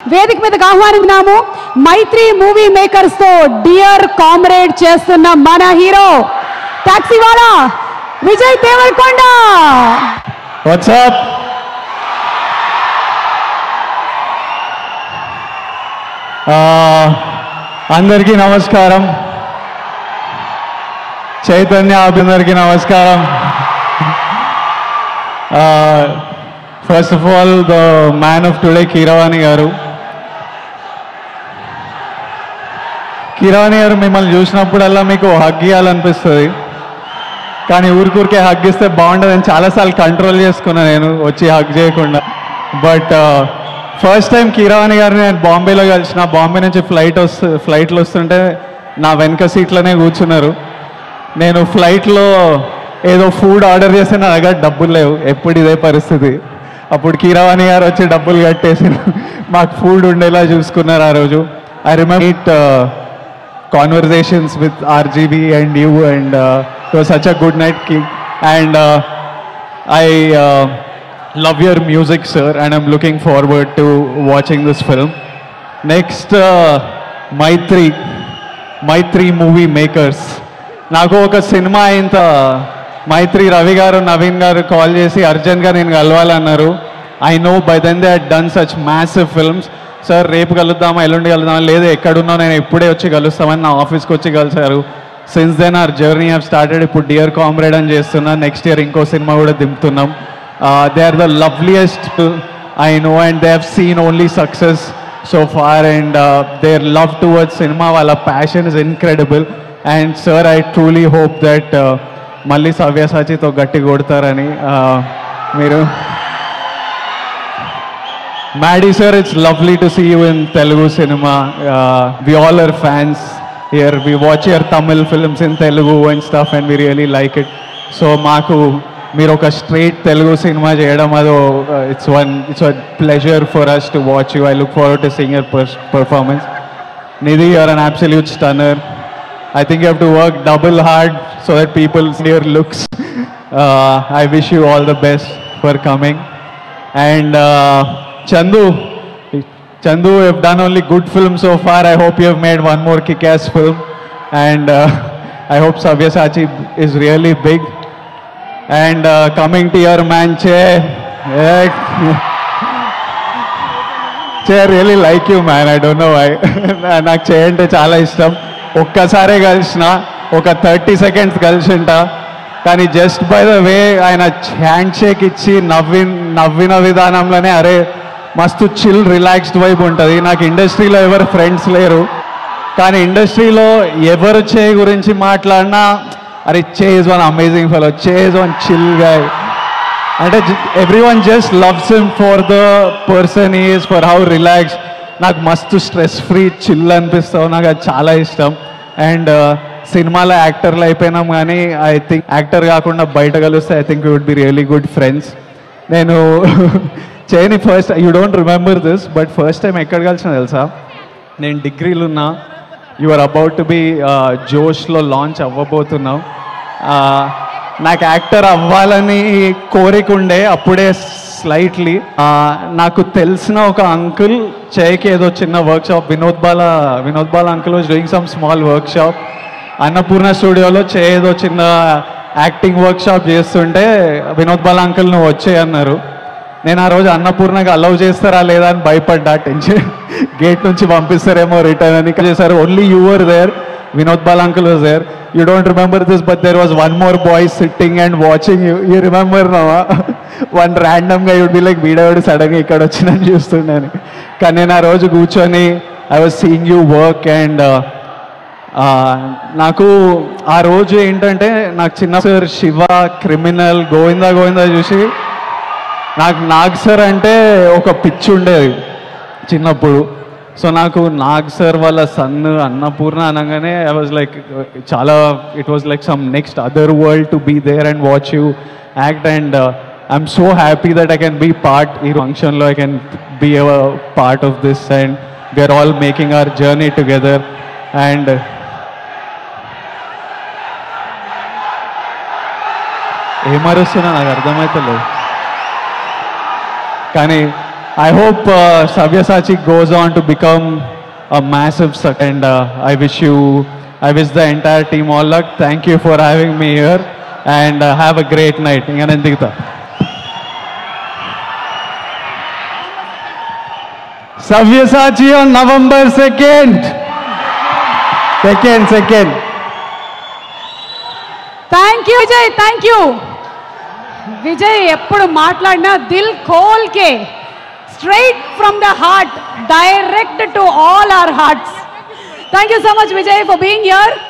వేదిక మీదకి ఆహ్వానించినాము మైత్రి మూవీ మేకర్స్ తో డియర్ కామ్రేడ్ చేస్తున్న మన hero Taxiwala Vijay Devarakonda what's up అందరికీ నమస్కారం చైతన్య అందరికీ నమస్కారం first of all the man of today Keeravani garu Keeravani గారు మిమ్మల్ని చూసినప్పుడల్లా మీకు హగ్ ఇవ్వాలనిపిస్తుంది కానీ ఊరికూరికే హగ్ ఇస్తే బాగుండదని చాలాసార్లు కంట్రోల్ చేసుకున్నా నేను వచ్చి హగ్ చేయకుండా బట్ ఫస్ట్ టైం కీరవాణి గారిని నేను బాంబేలో కలిసిన బాంబే నుంచి ఫ్లైట్ వస్తు ఫ్లైట్లో వస్తుంటే నా వెనక సీట్లోనే కూర్చున్నారు నేను ఫ్లైట్లో ఏదో ఫుడ్ ఆర్డర్ చేస్తే నా దగ్గర డబ్బులు లేవు ఎప్పుడు ఇదే పరిస్థితి అప్పుడు కీరవాణి గారు వచ్చి డబ్బులు కట్టేసి మాకు ఫుడ్ ఉండేలా చూసుకున్నారు ఆ రోజు I remember conversations with RGB and you, and uh, it was such a good night. Ki- And uh, I uh, love your music, sir, and I'm looking forward to watching this film. Next, uh, Maitri, Maitri movie makers. నాకు ఒక cinema ఇంత మైత్రి రవి గారు నవీన్ గారు call చేసి అర్జెంట్గా నేను కలవాలన్నారు I know by then they had done such massive films sir రేపు కలుద్దామా ఎల్లుండి కలుద్దామా లేదు ఎక్కడున్నా నేను ఇప్పుడే వచ్చి కలుస్తామని నా ఆఫీస్కి వచ్చి కలిసారు since then our journey have started ఇప్పుడు డియర్ కామ్రేడ్ అని చేస్తున్నా నెక్స్ట్ ఇయర్ ఇంకో సినిమా కూడా దింపుతున్నాం they are the loveliest I know and they have seen only success so far and their love towards cinema వాళ్ళ passion is incredible and sir I truly hope that మళ్ళీ సవ్యసాచితో గట్టి కొడతారని uh, మీరు Maddie sir, it's lovely to see you in Telugu cinema. Uh, we all are fans here. We watch your Tamil films in Telugu and stuff and we really like it. So మాకు మీరు ఒక straight Telugu cinema చేయడం అదో it's one it's one pleasure for us to watch you I look forward to sing your performance Nidhi you're an absolute stunner I think you have to work double hard so that people see your looks. Uh, I wish you all the best for coming. And uh, Chandu, Chandu, you have done only good films so far. I hope you have made one more kick-ass film. And uh, I hope Sabyasachi is really big. And uh, coming to your man, Che. Che really like you man I don't know why నాకు చేయంటే చాలా ఇష్టం ఒక్కసారే కలిసిన ఒక thirty seconds కలిసింట కానీ just by the way ఆయన hand shake ఇచ్చి నవ్వి నవ్విన విధానంలోనే అరే మస్తు చిల్ రిలాక్స్డ్ వైబ్ ఉంటుంది నాకు ఇండస్ట్రీలో ఎవరు ఫ్రెండ్స్ లేరు కానీ ఇండస్ట్రీలో ఎవరు చే గురించి మాట్లాడినా అరే Che is one amazing fellow Che is one chill guy అంటే every one just loves him for the person is for how relax నాకు మస్తు స్ట్రెస్ ఫ్రీ చిల్ అనిపిస్తావు నాకు అది చాలా ఇష్టం అండ్ సినిమాలో యాక్టర్లు అయిపోయినాం కానీ ఐ థింక్ యాక్టర్ కాకుండా బయట కలిస్తే I think would be really good friends నేను చేయని first you don't remember this but first time ఎక్కడ కలిసిన తెలుసా నేను డిగ్రీలు ఉన్నా you are about to be జోష్లో లాంచ్ అవ్వబోతున్నావు ఆ, నాకు యాక్టర్ అవ్వాలని కోరిక ఉండే అప్పుడే స్లైట్లీ నాకు తెలిసిన ఒక అంకుల్ చేయకి ఏదో చిన్న workshop Vinod Bala Vinod Bala uncle was doing some small workshop Annapurna స్టూడియోలో చే ఏదో చిన్న యాక్టింగ్ వర్క్ షాప్ చేస్తుంటే వినోద్ బాల అంకుల్ నువ్వు వచ్చే అన్నారు నేను ఆ రోజు అన్నపూర్ణగా అలౌ చేస్తారా లేదా అని భయపడ్డా టెన్షన్ గేట్ నుంచి పంపిస్తారేమో రిటర్న్ అని చేశారు only your there Vinod Bala uncle was there you don't remember this but there was one more boy sitting and watching you you remember నవా వన్ ర్యాండమ్గా యుడ్ బి లైక్ వీడవాడు సడన్గా ఇక్కడ వచ్చిందని చూస్తున్నాను కానీ నేను ఆ రోజు కూర్చొని I was seeing you work and ఆ, నాకు ఆ రోజు ఏంటంటే నాకు చిన్న సార్ శివ క్రిమినల్ గోవిందా గోవిందా చూసి నాకు నాగ్ సార్ అంటే ఒక పిచ్చి ఉండేది చిన్నప్పుడు సో నాకు నాగ్ సార్ వాళ్ళ సన్ అన్నపూర్ణ అనగానే ఐ వాజ్ లైక్ చాలా it was like some next other world to be there and watch you act and I'm so happy that I can be part ఈ ఫంక్షన్లో I can be a part of this and we're all making our journey together and ఏమరుస్తున్నా నాకు అర్థమవుతలేదు కానీ I hope uh, Sabyasachi goes on to become a massive success. And uh, I wish you, I wish the entire team all luck. Thank you for having me here. And uh, have a great night. ఇంకా నేను దిగుతా Sabyasachi on November 2nd. Second, second. Thank you Vijay thank you Vijay ఎప్పుడు మాట్లాడినా దిల్ ఖోల్ కే straight from the heart direct to all our hearts thank you so much Vijay for being here